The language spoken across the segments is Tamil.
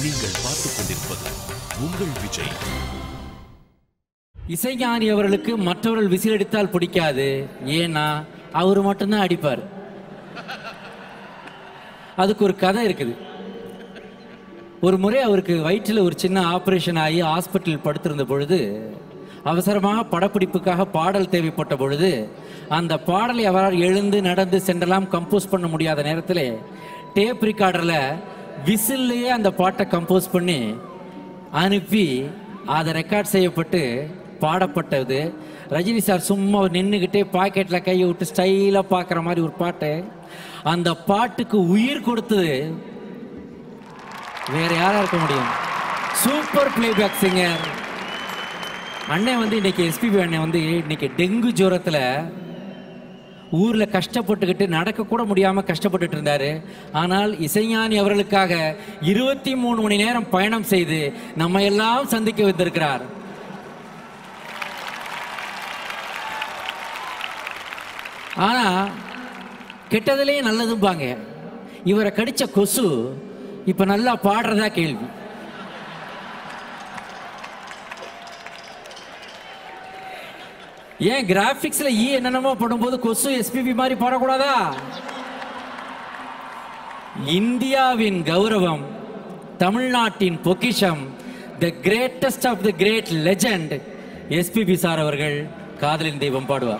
நீங்கள் பார்த்துக் கொண்டிருப்பது உங்கள் விஜய் இசைஞானி அவர்களுக்கு மற்றவர்கள் விசில் அடித்தால் பிடிக்காது ஏன்னா அவர் மட்டும்தான் அடிப்பார் அதுக்கு ஒரு கதை இருக்குது ஒரு முறை அவருக்கு வயிற்றில் ஒரு சின்ன ஆபரேஷன் ஆகி ஹாஸ்பிட்டல் படுத்திருந்த பொழுது அவசரமாக படப்பிடிப்புக்காக பாடல் தேவைப்பட்ட பொழுது அந்த பாடலை அவரால் எழுந்து நடந்து சென்றெல்லாம் கம்போஸ் பண்ண முடியாத நேரத்தில் டேப் ரிகார்டரில் விசில்லையே அந்த பாட்டை கம்போஸ் பண்ணி அனுப்பி அதை ரெக்கார்ட் செய்யப்பட்டு பாடப்பட்டது ரஜினி சார் சும்மா நின்றுக்கிட்டே பாக்கெட்டில் கையை விட்டு ஸ்டைலாக பார்க்குற மாதிரி ஒரு பாட்டு அந்த பாட்டுக்கு உயிர் கொடுத்தது வேற யாரா இருக்க முடியும் சூப்பர் பிளேபேக் சிங்கர் அண்ணன் வந்து இன்னைக்கு எஸ்பிபி அண்ணன் வந்து இன்னைக்கு டெங்கு ஜுரத்தில் ஊர்ல கஷ்டப்பட்டுக்கிட்டு நடக்க கூட முடியாம கஷ்டப்பட்டுட்டு இருந்தாரு ஆனால் இசைஞானி அவர்களுக்காக இருபத்தி மூணு மணி நேரம் பயணம் செய்து நம்ம எல்லாம் சந்திக்க வந்திருக்கிறார் ஆனா கெட்டதுலேயே நல்லதும்பாங்க இவரை கடிச்ச கொசு இப்ப நல்லா பாடுறதா கேள்வி ஏன் கிராபிக்ஸ்ல ஈ என்னென்னமோ படும்போது கொசு எஸ்பிபி மாதிரி பாடக்கூடாதா இந்தியாவின் கௌரவம் தமிழ்நாட்டின் பொக்கிஷம் the greatest of the great legend SPB sir அவர்கள் காதலின் தெய்வம் பாடுவார்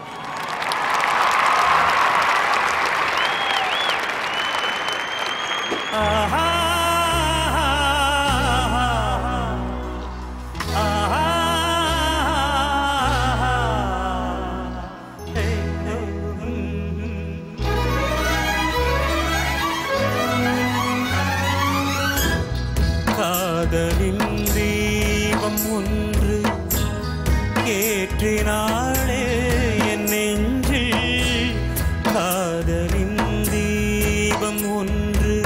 காதலின் தீபம் ஒன்று ஏற்றினாளே என் நெஞ்சில் காதலின் தீபம் ஒன்று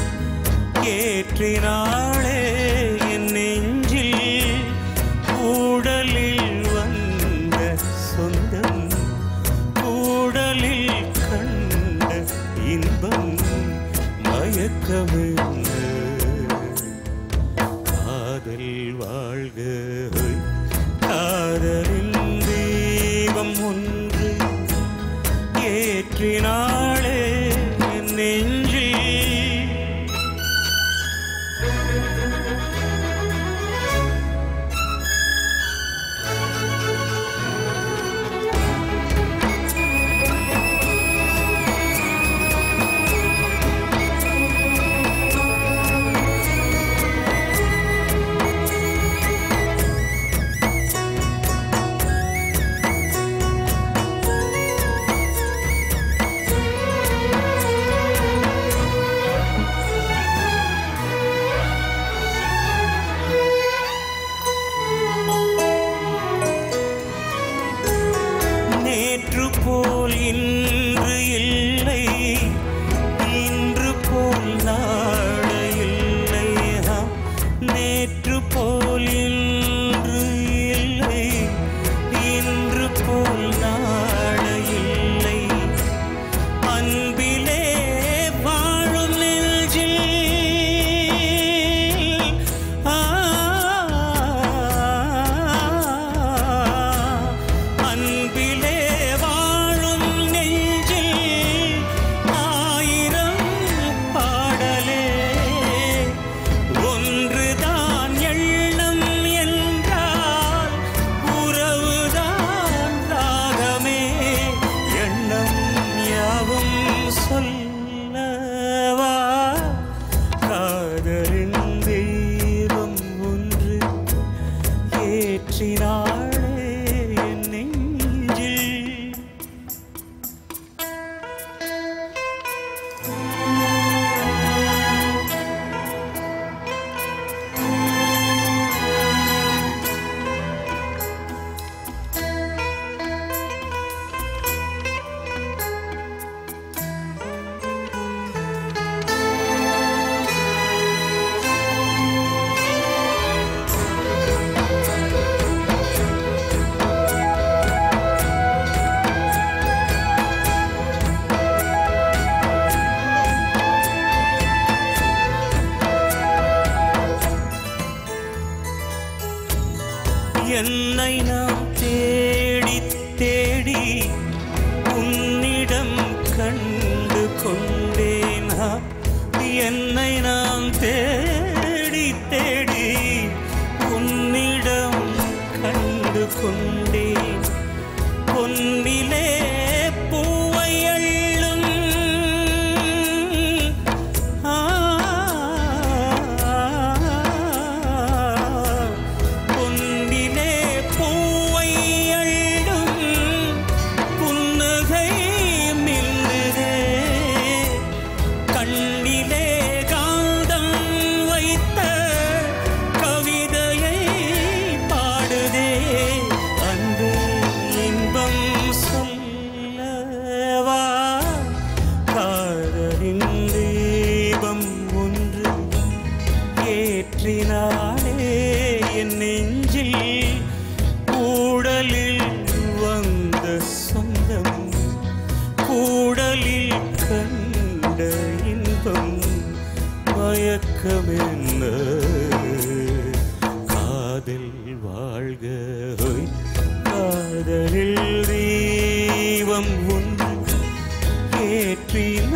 ஏற்றினாளே என் நெஞ்சில் கூடலில் வந்த சொந்தம் கூடலில் கண்ட இன்பம் மயக்கமென்று காதல் வாழ்க காதலின் தீபம் ஒன்று ஏற்றினாளே என் நெஞ்சில் நேற்று போல் இன்று இல்லை இன்று போல் நாளை இல்லை ஆம். நேற்று போல் இன்று இல்லை இன்று போல் நாளை இல்லை அன்பிலே வாழும் நெஞ்சில் ஆ அன்பிலே வாழும் நெஞ்சில் ஆயிரம் பாடலே ஒன்றுதான் எண்ணம் என்றால் உறவுதான் ராகமே எண்ணம் யாவும் சொல்லவா காதலின் தெய்வம் ஒன்று ஏற்றினாளே என் நெஞ்சில் என்னை நாம் தேடி தேடி உன்னிடம் கண்டு கொண்டேனா என்னை நாம் தேடி தேடி உன்னிடம் கண்டு கொண்டேன் பொன்னிலே பூவை அள்ளும் ஆ, பொன்னிலே பூவை அள்ளும் புன்னகை மில்லுதே கண்ணிலே காந்தம் வைத்த கவிதையை பாடுதே அன்பு இன்பம் சொல்லவா காதலின் தீபம் ஒன்று ஏற்றினாளே என் நெஞ்சில் கூடலில் வந்த சொந்தம் கூடலில் கண்ட இன்பம் மயக்கமென்ன காதல் வாழ்க ஹோய். காதலில் தீபம் ஒன்று ஏற்றினாளே